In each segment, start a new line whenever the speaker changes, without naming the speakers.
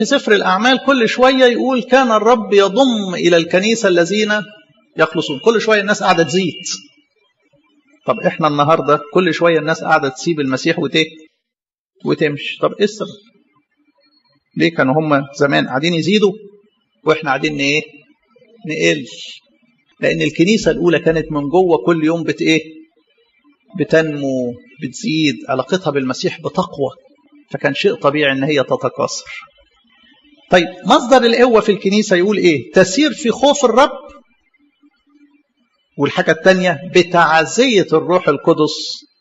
في سفر الأعمال كل شوية يقول كان الرب يضم إلى الكنيسة الذين يخلصون كل شوية الناس قاعدة تزيد طب احنا النهاردة كل شوية الناس قاعدة تسيب المسيح وتيه وتمشي طب ايه السبب ليه كانوا هم زمان قاعدين يزيدوا واحنا قاعدين ايه نقل لان الكنيسة الاولى كانت من جوه كل يوم بت ايه بتنمو بتزيد علاقتها بالمسيح بتقوى فكان شيء طبيعي ان هي تتكاثر طيب مصدر القوة في الكنيسة يقول ايه تسير في خوف الرب والحاجة الثانية بتعزية الروح القدس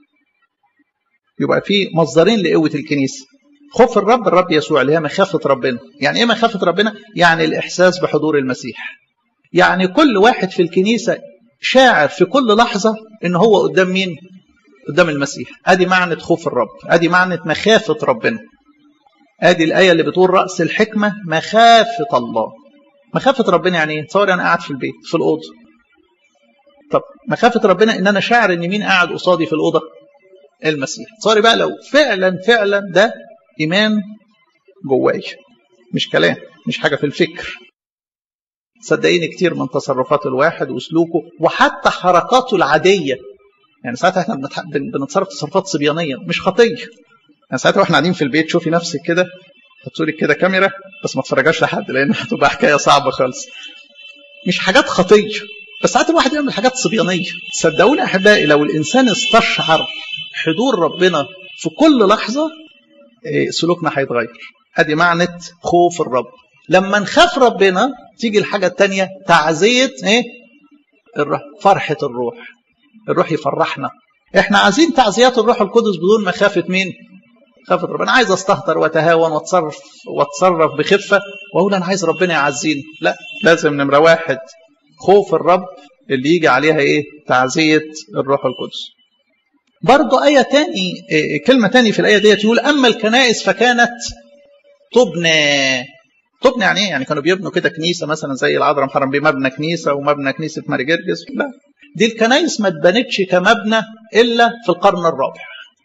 يبقى في مصدرين لقوة الكنيسة خوف الرب الرب يسوع اللي هي مخافة ربنا يعني ايه مخافة ربنا يعني الإحساس بحضور المسيح يعني كل واحد في الكنيسة شاعر في كل لحظة ان هو قدام مين قدام المسيح ادي معنى خوف الرب ادي معنى مخافة ربنا ادي الآية اللي بتقول رأس الحكمة مخافة الله مخافة ربنا يعني ايه تصور انا قاعد في البيت في الأوضة طب مخافة ربنا ان انا شاعر ان مين قاعد قصادي في الأوضة المسيح تصوري بقى لو فعلا فعلا ده إيمان جواي مش كلام مش حاجة في الفكر صدقيني كتير من تصرفات الواحد وسلوكه وحتى حركاته العادية يعني ساعتها احنا بنتصرف تصرفات صبيانية مش خطية يعني ساعتها واحنا قاعدين في البيت شوفي نفسك كده حطوا لك كده كاميرا بس ما تفرجاش لحد لان هتبقى حكايه صعبه خالص مش حاجات خطيه بس ساعات الواحد يعمل حاجات صبيانيه صدقوني احبائي لو الانسان استشعر حضور ربنا في كل لحظه سلوكنا هيتغير ادي معنى خوف الرب لما نخاف ربنا تيجي الحاجه الثانيه تعزيه ايه الروح فرحه الروح الروح يفرحنا احنا عايزين تعزيات الروح القدس بدون مخافه مين خافة ربنا عايز استهتر واتهاون واتصرف واتصرف بخفه واقول انا عايز ربنا يعزيني لا لازم نمره واحد خوف الرب اللي يجي عليها ايه تعزيه الروح القدس برضه آية تاني كلمة تاني في الآية دي تقول أما الكنائس فكانت تبنى تبنى يعني ايه؟ يعني كانوا بيبنوا كده كنيسة مثلا زي العذراء محرم بيه مبنى كنيسة ومبنى كنيسة ماري جرجس لا دي الكنائس ما اتبنتش كمبنى إلا في القرن الرابع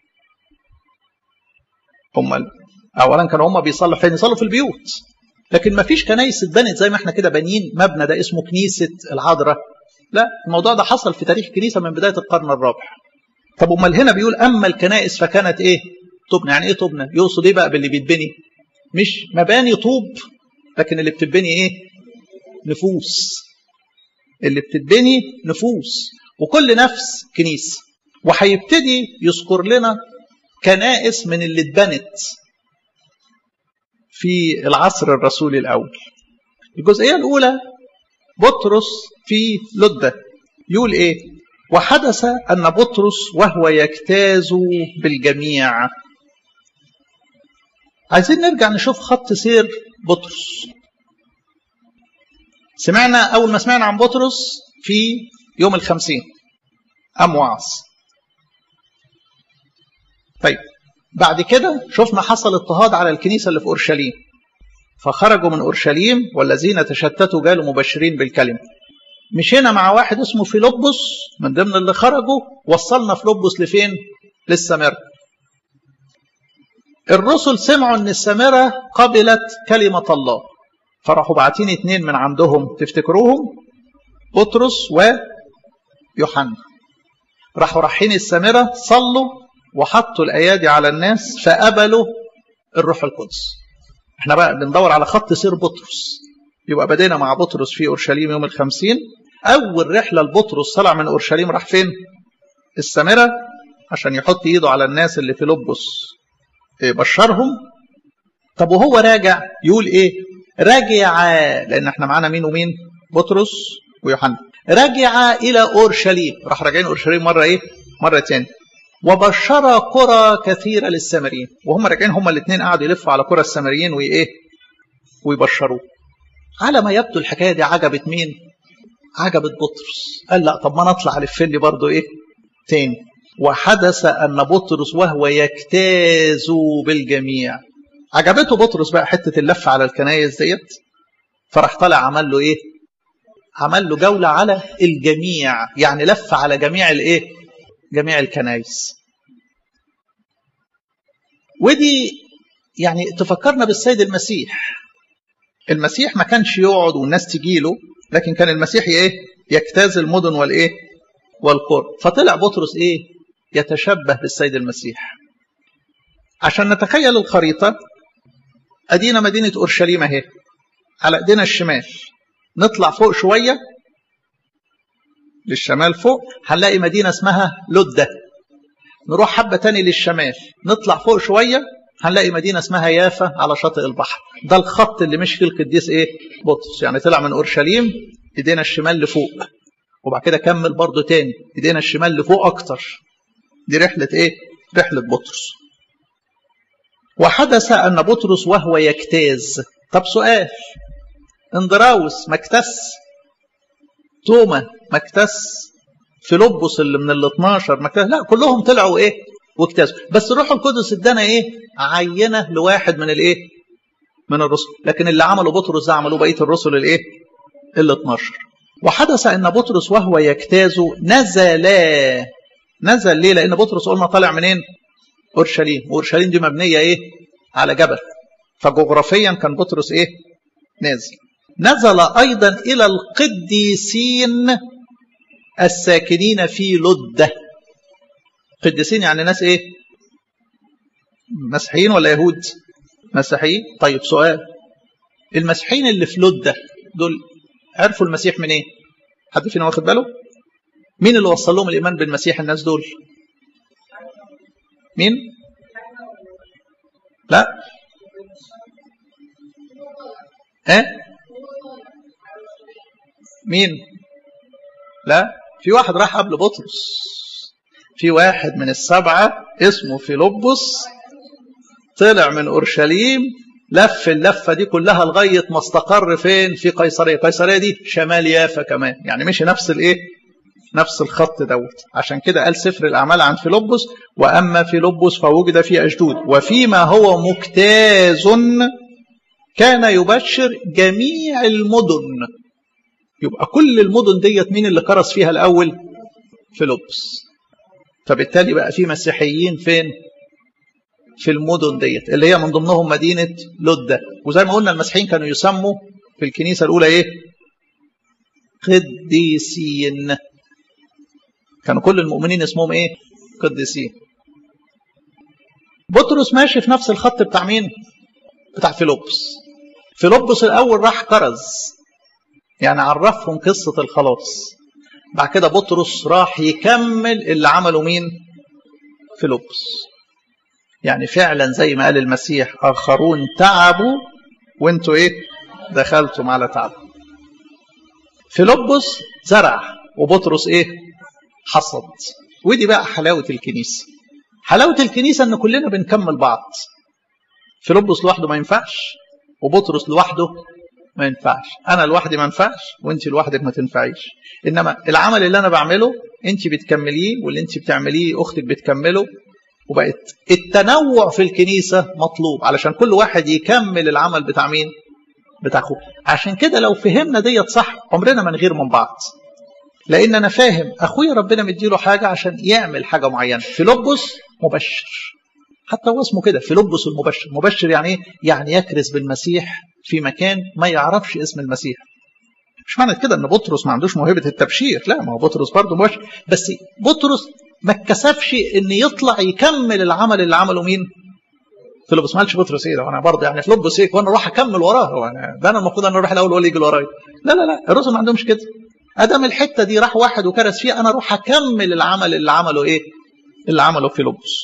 هم اولا كانوا هم بيصلوا فين يصلوا في البيوت لكن ما فيش كنايس اتبنت زي ما احنا كده بانيين مبنى ده اسمه كنيسه العذراء لا الموضوع ده حصل في تاريخ الكنيسه من بدايه القرن الرابع طب امال هنا بيقول اما الكنائس فكانت ايه تبنى يعني ايه تبنى يقصد ايه بقى باللي بيتبني مش مباني طوب لكن اللي بتتبني ايه نفوس اللي بتتبني نفوس وكل نفس كنيسه وهيبتدي يذكر لنا كنائس من اللي اتبنت في العصر الرسولي الأول الجزئية الأولى بطرس في لدة يقول إيه وحدث أن بطرس وهو يجتاز بالجميع عايزين نرجع نشوف خط سير بطرس سمعنا أول ما سمعنا عن بطرس في يوم الخمسين أم وعظ طيب بعد كده شفنا حصل اضطهاد على الكنيسة اللي في أورشليم فخرجوا من أورشليم والذين تشتتوا جالوا مبشرين بالكلمة مشينا مع واحد اسمه فيلبس من ضمن اللي خرجوا وصلنا فيلبس لفين للسامرة الرسل سمعوا ان السامرة قبلت كلمة الله فراحوا باعتين اتنين من عندهم تفتكروهم بطرس ويوحنا راحوا رايحين السامرة صلوا وحطوا الايادي على الناس فقبلوا الروح القدس احنا بقى بندور على خط سير بطرس يبقى بدينا مع بطرس في اورشليم يوم الخمسين اول رحله لبطرس طلع من اورشليم راح فين السامره عشان يحط ايده على الناس اللي في لبس بشرهم طب وهو راجع يقول ايه رجع لان احنا معانا مين ومين بطرس ويوحنا رجع الى اورشليم راح راجعين اورشليم مره ايه مره تاني وبشر قرى كثيرة للسامريين وهم راجعين هم الاثنين قعدوا يلفوا على قرى السامريين وإيه ويبشروا على ما يبدو الحكاية دي عجبت مين عجبت بطرس قال لا طب ما نطلع الف لي برضه إيه تاني وحدث أن بطرس وهو يجتاز بالجميع عجبته بطرس بقى حتة اللف على الكنايس ديت فراح طالع عمل له إيه عمل له جولة على الجميع يعني لف على جميع الإيه جميع الكنائس ودي يعني تفكرنا بالسيد المسيح المسيح ما كانش يقعد والناس تجي له لكن كان المسيح ايه يجتاز المدن والايه والقرى فطلع بطرس ايه يتشبه بالسيد المسيح عشان نتخيل الخريطة أدينا مدينة أورشليم أهي على إيدينا الشمال نطلع فوق شوية للشمال فوق هنلاقي مدينة اسمها لدة نروح حبة تاني للشمال نطلع فوق شوية هنلاقي مدينة اسمها يافا على شاطئ البحر ده الخط اللي مشي فيه القديس ايه بطرس يعني طلع من اورشليم ايدينا الشمال لفوق وبعد كده كمل برضه تاني ايدينا الشمال لفوق اكتر دي رحلة ايه رحلة بطرس وحدث ان بطرس وهو يجتاز طب سؤال اندراوس مكتس توما مكتس فيلبس اللي من ال 12 مكتس لا كلهم طلعوا ايه واجتازوا بس الروح القدس ادانا ايه عينه لواحد من الايه من الرسل لكن اللي عمله بطرس ده عملوه بقيه الرسل الايه ال 12 وحدث ان بطرس وهو يجتاز نزل نزل ليه لان بطرس قلنا طالع منين اورشليم واورشليم دي مبنيه ايه على جبل فجغرافيا كان بطرس ايه نازل نزل ايضا الى القديسين الساكنين في لده قديسين يعني ناس ايه مسيحيين ولا يهود مسيحيين طيب سؤال المسيحيين اللي في لده دول عرفوا المسيح منين إيه؟ حد فينا واخد باله مين اللي وصل لهم الايمان بالمسيح الناس دول مين لا ها مين لا في واحد راح قبل بطرس في واحد من السبعة اسمه فيلبس طلع من أورشليم لف اللفة دي كلها لغاية ما استقر فين في قيصرية قيصرية دي شمال يافا كمان يعني مشي نفس الايه نفس الخط دوت عشان كده قال سفر الأعمال عن فيلبس وأما فيلبس فوجد في أشدود وفيما هو مجتاز كان يبشر جميع المدن يبقى كل المدن ديت مين اللي كرس فيها الأول فيلبس فبالتالي بقى في مسيحيين فين في المدن ديت اللي هي من ضمنهم مدينة لدة وزي ما قلنا المسيحيين كانوا يسموا في الكنيسة الأولى إيه قديسين كانوا كل المؤمنين اسمهم إيه قديسين بطرس ماشي في نفس الخط بتاع مين بتاع فيلبس فيلبس الأول راح كرز يعني عرفهم قصة الخلاص بعد كده بطرس راح يكمل اللي عمله مين فيلبس يعني فعلا زي ما قال المسيح آخرون تعبوا وانتوا ايه دخلتم على تعب فيلبس زرع وبطرس ايه حصد ودي بقى حلاوة الكنيسة حلاوة الكنيسة ان كلنا بنكمل بعض فيلبس لوحده ما ينفعش وبطرس لوحده ما ينفعش انا لوحدي ما ينفعش وانت لوحدك ما تنفعيش انما العمل اللي انا بعمله انت بتكمليه واللي انت بتعمليه اختك بتكمله وبقت التنوع في الكنيسة مطلوب علشان كل واحد يكمل العمل بتاع مين بتاع اخوه عشان كده لو فهمنا ديت صح عمرنا ما نغير من بعض لان انا فاهم اخويا ربنا مديله حاجة عشان يعمل حاجة معينة فيلبس مبشر حتى هو اسمه كده فيلبس المبشر مبشر يعني ايه يعني يكرز بالمسيح في مكان ما يعرفش اسم المسيح مش معنى كده ان بطرس ما عندوش موهبه التبشير لا ما هو بطرس برضه مبشر بس بطرس ما اتكسفش ان يطلع يكمل العمل اللي عمله مين فيلبس ما قالش بطرس ايه ده وانا برضه يعني فيلبس ايه وانا اروح اكمل وراه وانا ده انا المفروض انا اروح الاول ولا يجي ورايا لا لا لا الرسل ما عندهمش كده ادام الحته دي راح واحد وكرس فيها انا اروح اكمل العمل اللي عمله ايه اللي عمله فيلبس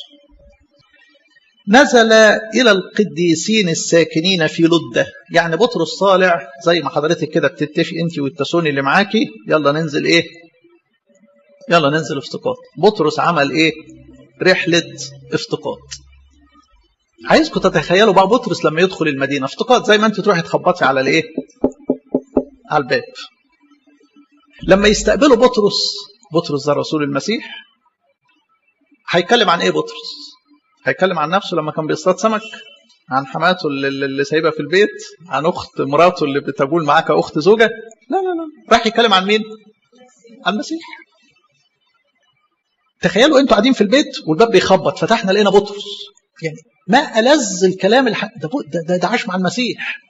نزل إلى القديسين الساكنين في لدة يعني بطرس طالع زي ما حضرتك كده بتتفق انت والتسوني اللي معاكي يلا ننزل ايه يلا ننزل افتقاد بطرس عمل ايه رحلة افتقاد عايزكم تتخيلوا بقى بطرس لما يدخل المدينة افتقاد زي ما انت تروحي تخبطي على الايه على الباب لما يستقبلوا بطرس بطرس ده رسول المسيح هيتكلم عن ايه بطرس هيتكلم عن نفسه لما كان بيصطاد سمك عن حماته اللي, اللي سايبها في البيت عن اخت مراته اللي بتقول معاه كاخت زوجه لا لا لا راح يتكلم عن مين عن المسيح تخيلوا انتوا قاعدين في البيت والباب بيخبط فتحنا لقينا بطرس يعني ما ألذ الكلام الح... ده, ده, ده, ده عاش مع المسيح